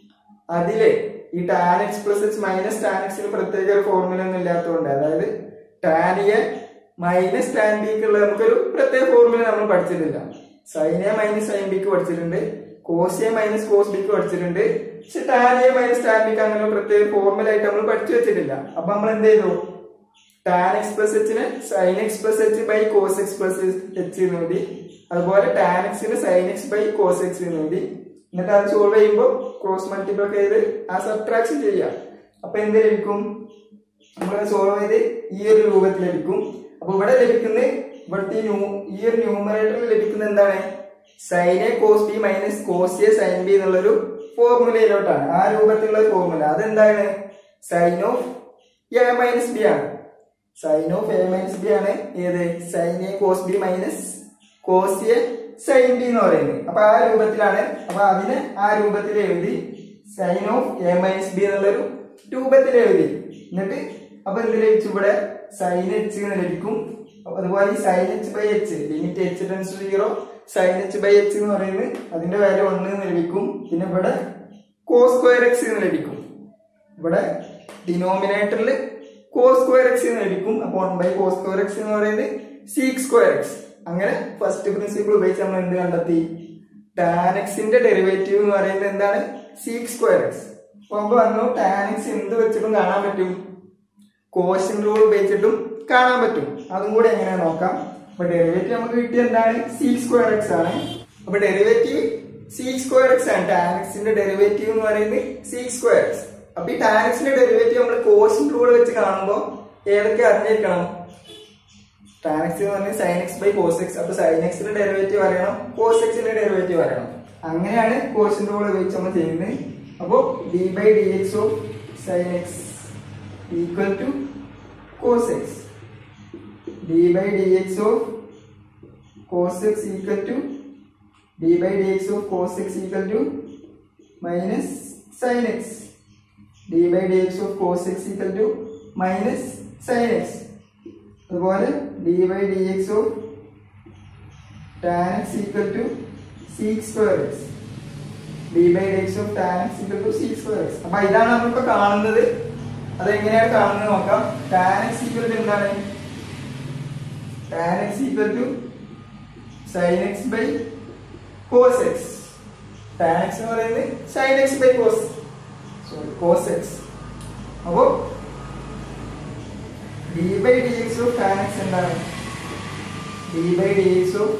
അതിലെ ഈ tan x plus H minus tan എക്സിന് പ്രത്യേക ഒരു ഫോർമുല ഒന്നും ഇല്ലാത്തതുകൊണ്ട് അതായത് ടാൻ എ മൈനസ് ടാൻ ബിക്ക് ഉള്ള നമുക്കൊരു പ്രത്യേക ഫോർമുല നമ്മൾ പഠിച്ചിട്ടില്ല സൈൻ എ മൈനസ് സൈൻ ബിക്ക് പഠിച്ചിട്ടുണ്ട് കോസ് എ മൈനസ് കോസ് ബിക്ക് പഠിച്ചിട്ടുണ്ട് പക്ഷെ ടാൻ എ മൈനസ് ടാൻ ബിക്ക് അങ്ങനെ ഒരു പ്രത്യേക ഫോർമുല ആയിട്ട് നമ്മൾ പഠിച്ചു വെച്ചിട്ടില്ല അപ്പൊ നമ്മൾ എന്ത് ചെയ്തു ടാൻ എക്സ് പ്ലസ് എച്ചിന് sine X plus H by cos X plus H എന്ന് എഴുതി അതുപോലെ ടാൻ എക്സിന് sine X by cos x എന്ന് എഴുതി എന്നിട്ട് അത് സോൾവ് ചെയ്യുമ്പോൾ ക്രോസ് മൾട്ടിപ്ലൈ ചെയ്ത് ആ സബ്ട്രാക്ഷൻ ചെയ്യാം അപ്പൊ എന്ത് ലഭിക്കും നമ്മൾ സോൾവ് ചെയ്ത് ഈ ഒരു രൂപത്തിൽ ലഭിക്കും അപ്പൊ ഇവിടെ ലഭിക്കുന്ന ഇവിടുത്തെ ഈ ന്യൂ ഈ ഒരു ന്യൂമറേറ്ററിൽ ലഭിക്കുന്ന എന്താണ് sine a cos b minus cos a sine b എന്നുള്ളൊരു ഫോർമുലയിലോട്ടാണ് ആ രൂപത്തിലുള്ള ഫോർമുല അതെന്താണ് sine of a minus b ആണ് sine of a minus b ആണ് ഏത് sine a cos b minus cos a sine B എന്ന് പറയുന്നത് അപ്പൊ ആ രൂപത്തിലാണ് അപ്പൊ അതിനെ ആ രൂപത്തിൽ എഴുതി sine of a minus b എന്നുള്ളൊരു രൂപത്തിൽ എഴുതി എന്നിട്ട് അപ്പൊ എന്ത് ലഭിച്ചു ഇവിടെ സൈൻ എച്ച് എന്ന് ലഭിക്കും അപ്പൊ അതുപോലെ ഈ sine H by h limit H tends zero sine H by h എന്ന് പറയുന്നത് അതിന്റെ വാല്യൂ ഒന്ന് എന്ന് ലഭിക്കും പിന്നെ ഇവിടെ കോസ് സ്ക്വയർ എക്സ് എന്ന് ലഭിക്കും ഇവിടെ ഡിനോമിനേറ്ററിൽ കോസ് സ്ക്വയർ എക്സ് എന്ന് ലഭിക്കും അപ്പൊ one by cos square x എന്ന് പറയുന്നത് സീക്ക് സ്ക്വയർ എക്സ് അങ്ങനെ ഫസ്റ്റ് പ്രിൻസിപ്പിൾ ഉപയോഗിച്ച് നമ്മൾ എന്ത് കണ്ടെത്തി ടാൻ എക്സിന്റെ ഡെറിവേറ്റീവ് എന്ന് പറയുന്നത് എന്താണ് സീക്ക് സ്ക്വയർ എക്സ് അപ്പൊ നമുക്ക് പറഞ്ഞു ടാൻ എക്സ് എന്ത് വെച്ചിട്ടും കാണാൻ പറ്റും കോഷൻ റൂൾ ഉപയോഗിച്ചിട്ടും കാണാൻ പറ്റും അതും കൂടെ എങ്ങനെ നോക്കാം അപ്പൊ ഡെറിവേറ്റീവ് നമുക്ക് കിട്ടിയ എന്താണ് സീക്ക് സ്ക്വയർ എക്സ് ആണ് അപ്പൊ ഡെറിവേറ്റീവ് സീക്ക് സ്ക്വയർ എക്സ് ആണ് ടാൻ എക്സിന്റെ ഡെറിവേറ്റീവ് എന്ന് പറയുന്നത് സീക്ക് സ്ക്വയർ എക്സ് അപ്പൊ ഈ ടാൻ എക്സിന്റെ ഡെറിവേറ്റീവ് നമ്മൾ കോഷൻ റൂൾ വെച്ച് കാണുമ്പോൾ ഏതൊക്കെ അറിഞ്ഞിരിക്കണം ടാൻ എക്സ് എന്ന് പറഞ്ഞാൽ sine X by cos x അപ്പൊ സൈൻ എക്സിന്റെ ഡെറിവേറ്റീവ് അറിയണം കോസ് എക്സിന്റെ ഡെറിവേറ്റീവ് അറിയണം അങ്ങനെയാണ് കോഷൻ റൂൾ ഉപയോഗിച്ച് നമ്മൾ ചെയ്യുന്നത് അപ്പോൾ d by D X of sine x equal to cos x d by D X of cos x equal to d by D X of cos x equal to minus sine x d by D X of cos x equal to minus sine x അതുപോലെ D by D X of tan x equal to sec square x d by D X of tan x equal to sec square x അപ്പൊ ഇതാണ് നമ്മളിപ്പോ കാണുന്നത് അതെങ്ങനെയാണ് കാണുന്നത് നോക്കാം tan x equal to എന്താണ് tan x equal to sine X by cos x tan x എന്ന് പറയുന്നത് sine X by cos sorry cos x അപ്പോ d by D X of tan x എന്താണ് D by D X of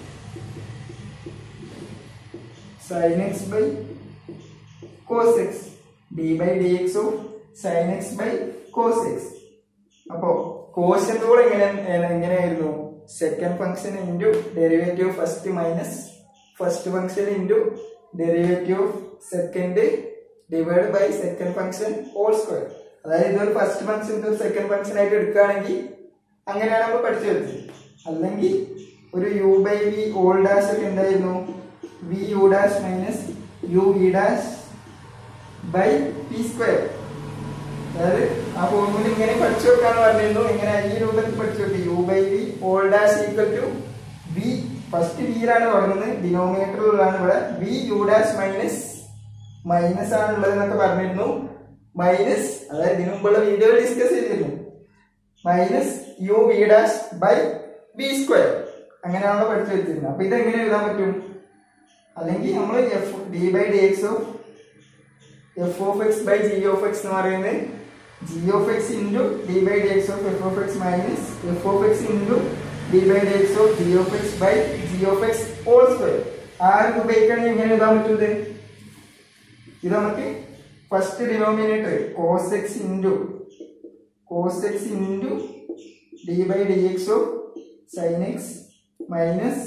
sine X by cos x d by D X of sine X by cos x അപ്പോ quotient rule എങ്ങനെ എങ്ങനെയായിരുന്നു second function into derivative first minus first function into derivative of second divide by second function whole square അതായത് ഇതൊരു first function ഇതൊരു second function ആയിട്ട് എടുക്കുകയാണെങ്കിൽ അങ്ങനെയാണ് നമ്മൾ പഠിച്ചു വെച്ചത് അല്ലെങ്കിൽ ഒരു u by v whole dash ഒക്കെ എന്തായിരുന്നു v u dash minus u v dash by p square അതായത് ആ ഫോർമുല ഇങ്ങനെ പഠിച്ചു വെക്കാന്ന് പറഞ്ഞിരുന്നു ഇങ്ങനെ ഈ രൂപത്തിൽ പഠിച്ചു വെക്കുക u by v whole dash equal to v first വിയിലാണ് തുടങ്ങുന്നത് ഡിനോമിനേറ്ററിലാണ് ഇവിടെ v u dash minus minus ആണ് ഉള്ളത് എന്നൊക്കെ പറഞ്ഞിരുന്നു മൈനസ് അതായത് ഇതിനു മുമ്പുള്ള വീഡിയോ ഡിസ്കസ് ചെയ്തിരുന്നു minus u v dash by v square അങ്ങനെയാണല്ലോ പഠിച്ചു വെച്ചിരുന്നത് അപ്പൊ ഇത് എങ്ങനെ എഴുതാൻ പറ്റും അല്ലെങ്കിൽ നമ്മൾ f d by D X of f of X by g of X എന്ന് പറയുന്നത് g of x into d by D X of f of x minus F of x into d by D X of g of X by g of x whole square ആർക്ക് ഉപയോഗിക്കുകയാണെങ്കിൽ എങ്ങനെ എഴുതാൻ പറ്റൂത് ഇത് നമുക്ക് first denominator cos x into cos x into d by D X of sine x minus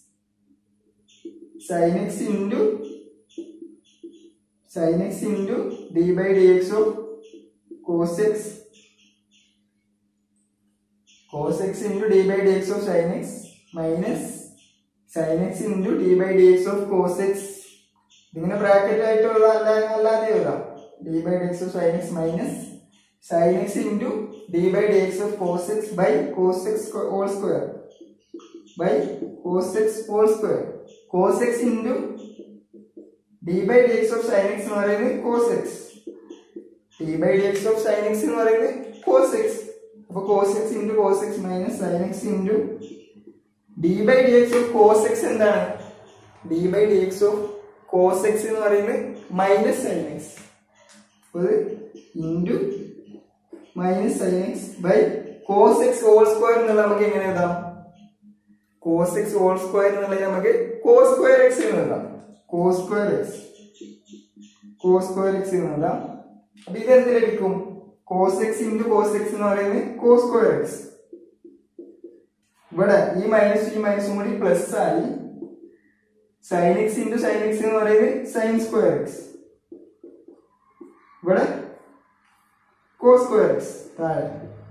sine x into sine x into d by D X of cos x cos x into d by D X of sine x minus sine x into d by D X of cos x ഇതിങ്ങനെ bracket ആയിട്ടുള്ള അല്ലാതെ അല്ലാതെ എഴുതാം d by D X of sine x minus sine x into d by D X of cos x by cos x whole square by cos x whole square cos x into d by D X of sine x എന്ന് പറയുന്നത് cos x d by D X of sine x എന്ന് പറയുന്നത് cos x അപ്പൊ cos x into cos x minus sine x into d by D X of cos x എന്താണ് D by D X of cos x എന്ന് പറയുന്നത് minus sine x അത് into minus sine X by cos x whole square എന്നുള്ളത് നമുക്ക് എങ്ങനെ എഴുതാം cos x whole square എന്നുള്ളത് നമുക്ക് കോസ് സ്ക്വയർ എക്സ് എന്ന് എഴുതാം cos square x cos square x എന്ന് എഴുതാം അപ്പൊ ഇത് എന്ത് ലഭിക്കും cos x into cos x എന്ന് പറയുന്നത് കോസ് സ്ക്വയർ എക്സ് ഇവിടെ ഈ മൈനസ് ഈ മൈനസും കൂടി പ്ലസ് ആയി sine x into sine x എന്ന് പറയുന്നത് സൈൻ സ്ക്വയർ എക്സ് ഇവിടെ കോസ് സ്ക്വയർ എക്സ് താഴെ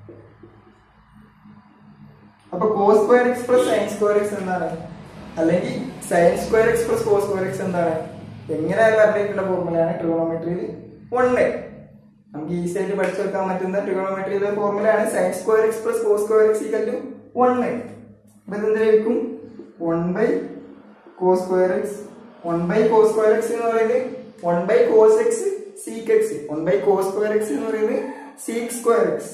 അപ്പൊ cos square x plus sine square x എന്താണ് അല്ലെങ്കിൽ sine square x plus cos square x എന്താണ് എങ്ങനെയായാലും അറിഞ്ഞിട്ടുള്ള ഫോർമുലയാണ് ട്രിഗോണോമെട്രിയിൽ വണ് നമുക്ക് ഈസി ആയിട്ട് പഠിച്ചു വെക്കാൻ പറ്റുന്ന ട്രിഗോണോമെട്രിയിലെ ഫോർമുലയാണ് sine square x plus cos square x equal to one അപ്പൊ ഇതെന്ത് ലഭിക്കും one by cos square x one by cos square x എന്ന് പറയുന്നത് one by cos x sec x one by cos square x എന്ന് പറയുന്നത് sec square x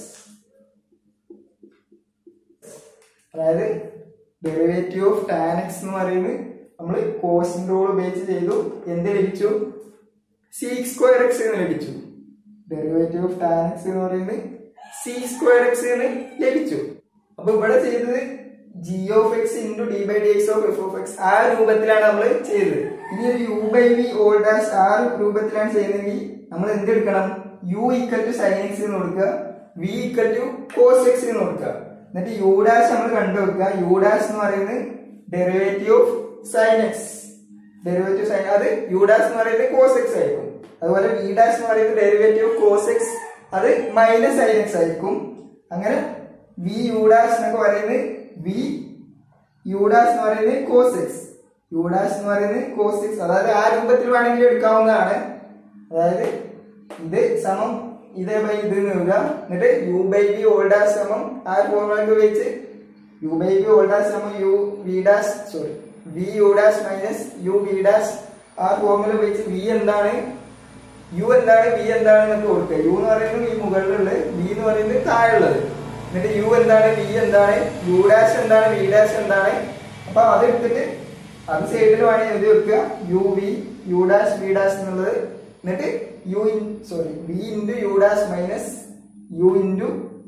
അതായത് derivative of tan x എന്ന് പറയുന്നത് നമ്മൾ കോസിന്റെ റൂൾ ഉപയോഗിച്ച് ചെയ്തു എന്ത് ലഭിച്ചു സീക്ക് സ്ക്വയർ എക്സ് എന്ന് ലഭിച്ചു ഡെറിവേറ്റീവ് ഓഫ് ടാൻ എക്സ് എന്ന് പറയുന്നത് സീക്ക് സ്ക്വയർ എക്സ് എന്ന് ലഭിച്ചു അപ്പൊ ഇവിടെ ചെയ്തത് g of x into d by D X of f of x ആ രൂപത്തിലാണ് നമ്മൾ ചെയ്തത് ഇനി ഒരു u by v whole dash ആ രൂപത്തിലാണ് ചെയ്യുന്നതെങ്കിൽ നമ്മൾ എന്തെടുക്കണം u equal to sine x എന്ന് കൊടുക്കുക v equal to cos x എന്ന് കൊടുക്കുക എന്നിട്ട് യു ഡാഷ് നമ്മൾ കണ്ടുവെക്കുക യു ഡാഷ് എന്ന് പറയുന്നത് derivative of sine x derivative sine അത് യു ഡാഷ് എന്ന് പറയുന്നത് കോസ് എക്സ് ആയിരിക്കും അതുപോലെ വി ഡാഷ് എന്ന് പറയുന്നത് ഡെറിവേറ്റീവ് ഓഫ് കോസ് എക്സ് അത് മൈനസ് സൈൻ എക്സ് ആയിരിക്കും അങ്ങനെ വി യു ഡാഷ് എന്നൊക്കെ പറയുന്നത് വി യു ഡാഷ് എന്ന് പറയുന്നത് കോസ് എക്സ് യു ഡാഷ് എന്ന് പറയുന്നത് കോസ് എക്സ് അതായത് ആ രൂപത്തിൽ വേണമെങ്കിൽ എടുക്കാവുന്നതാണ് അതായത് ഇത് സമം ഇതേ ബൈ ഇത് എഴുതുക എന്നിട്ട് u by v whole dash സമം ആ ഫോർമുലക്ക് വെച്ച് u by v whole dash സമം u v dash sorry v u dash minus u v dash ആ ഫോർമുല വെച്ച് വി എന്താണ് യു എന്താണ് വി എന്താണ് എന്നൊക്കെ കൊടുക്കുക യു എന്ന് പറയുന്നത് ഈ മുകളിലുള്ളത് വി എന്ന് പറയുന്നത് താഴെയുള്ളത് എന്നിട്ട് യു എന്താണ് വി എന്താണ് യു ഡാഷ് എന്താണ് വി ഡാഷ് എന്താണ് അപ്പൊ അത് എടുത്തിട്ട് അത് സൈഡിൽ വേണമെങ്കിൽ എഴുതി വെക്കുക u v u dash v dash എന്നുള്ളത് എന്നിട്ട് u in sorry v into u dash minus u into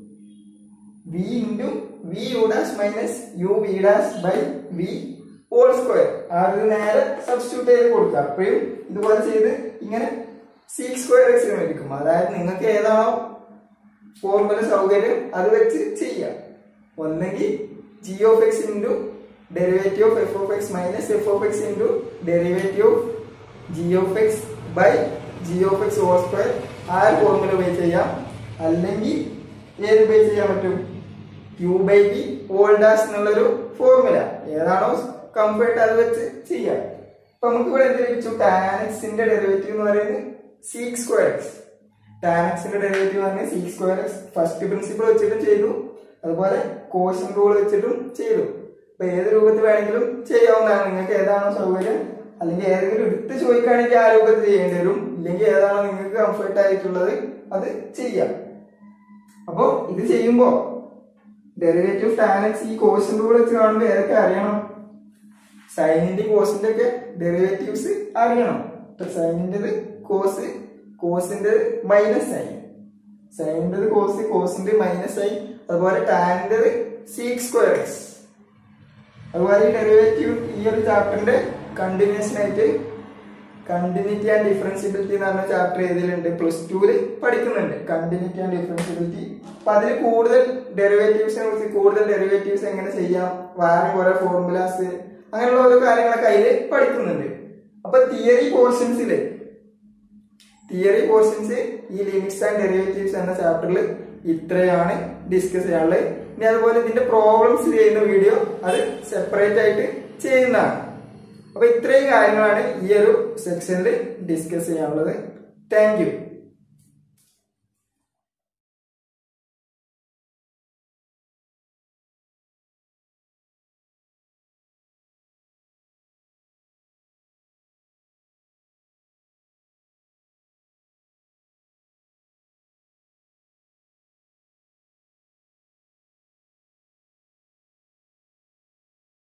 v into v u dash minus u v dash by v whole square അത് നേരെ സബ്സ്റ്റിറ്റ്യൂട്ട് ചെയ്ത് കൊടുക്കുക അപ്പോഴും ഇതുപോലെ ചെയ്ത് ഇങ്ങനെ സീക്ക് സ്ക്വയർ എക്സ് ലഭിക്കും അതായത് നിങ്ങൾക്ക് ഏതാണോ ഫോർമുല സൗകര്യം അത് വെച്ച് ചെയ്യാം ഒന്നെങ്കിൽ g of x into derivative of f of x minus F of x into derivative of g of X by g of x whole square ആ ഫോർമുല ഉപയോഗിച്ച് ചെയ്യാം അല്ലെങ്കിൽ ഏത് ഉപയോഗിച്ച് ചെയ്യാൻ പറ്റും u by v whole dash എന്നുള്ളൊരു formula ഏതാണോ കംഫർട്ട് അത് വെച്ച് ചെയ്യാം അപ്പൊ നമുക്ക് ഇവിടെ എന്ത് ലഭിച്ചു ടാൻ എക്സിന്റെ ഡെറിവേറ്റീവ് എന്ന് പറയുന്നത് സീക്ക് സ്ക്വയർ എക്സ് ടാൻ എക്സിന്റെ ഡെറിവേറ്റീവ് പറഞ്ഞാൽ sec square x first principle വെച്ചിട്ടും ചെയ്തു അതുപോലെ കോഷൻ റൂൾ വെച്ചിട്ടും ചെയ്തു അപ്പൊ ഏത് രൂപത്തിൽ വേണമെങ്കിലും ചെയ്യാവുന്നതാണ് നിങ്ങൾക്ക് ഏതാണോ സൗകര്യം അല്ലെങ്കിൽ ഏതെങ്കിലും എടുത്ത് ചോദിക്കുകയാണെങ്കിൽ ആ രൂപത്തിൽ ചെയ്യേണ്ടി വരും ഇല്ലെങ്കിൽ ഏതാണോ നിങ്ങൾക്ക് കംഫർട്ട് ആയിട്ടുള്ളത് അത് ചെയ്യാം അപ്പോ ഇത് ചെയ്യുമ്പോ ഡെറിവേറ്റീവ് ടാൻ എക്സ് ഈ കോഷൻ റൂൾ വെച്ച് കാണുമ്പോൾ ഏതൊക്കെ അറിയണം സൈനിന്റെ കോസിന്റെ ഒക്കെ ഡെറിവേറ്റീവ്സ് അറിയണം ഇപ്പൊ സൈനിൻ്റെത് കോസ് കോസിന്റെ മൈനസ് സൈൻ സൈനിൻ്റെത് കോസ് കോസിന്റെ മൈനസ് സൈൻ അതുപോലെ ടാനിൻ്റെത് സീക്ക് സ്ക്വയർ എക്സ് അതുപോലെ ഈ ഡെറിവേറ്റീവ് ഈ ഒരു ചാപ്റ്ററിന്റെ കണ്ടിന്യൂഷൻ ആയിട്ട് കണ്ടിന്യൂറ്റി ആൻഡ് ഡിഫറൻസിബിലിറ്റി എന്ന് പറഞ്ഞ ചാപ്റ്റർ ഏതിലുണ്ട് പ്ലസ് ടുവില് പഠിക്കുന്നുണ്ട് കണ്ടിന്യൂറ്റി ആൻഡ് ഡിഫറൻസിബിലിറ്റി അപ്പൊ അതിൽ കൂടുതൽ ഡെറിവേറ്റീവ്സിനെ കുറിച്ച് കൂടുതൽ ഡെറിവേറ്റീവ്സ് എങ്ങനെ ചെയ്യാം വേറെ കുറെ ഫോർമുലാസ് അങ്ങനെയുള്ള ഓരോ കാര്യങ്ങളൊക്കെ അതിൽ പഠിക്കുന്നുണ്ട് അപ്പൊ തിയറി പോർഷൻസില് തിയറി പോർഷൻസ് ഈ ലിമിറ്റ്സ് ആൻഡ് ഡെറിവേറ്റീവ്സ് എന്ന ചാപ്റ്ററിൽ ഇത്രയാണ് ഡിസ്കസ് ചെയ്യാനുള്ളത് ഇനി അതുപോലെ ഇതിന്റെ പ്രോബ്ലംസ് ചെയ്യുന്ന വീഡിയോ അത് സെപ്പറേറ്റ് ആയിട്ട് ചെയ്യുന്നതാണ് അപ്പൊ ഇത്രയും കാര്യങ്ങളാണ് ഈ ഒരു സെക്ഷനിൽ ഡിസ്കസ് ചെയ്യാനുള്ളത് താങ്ക് യു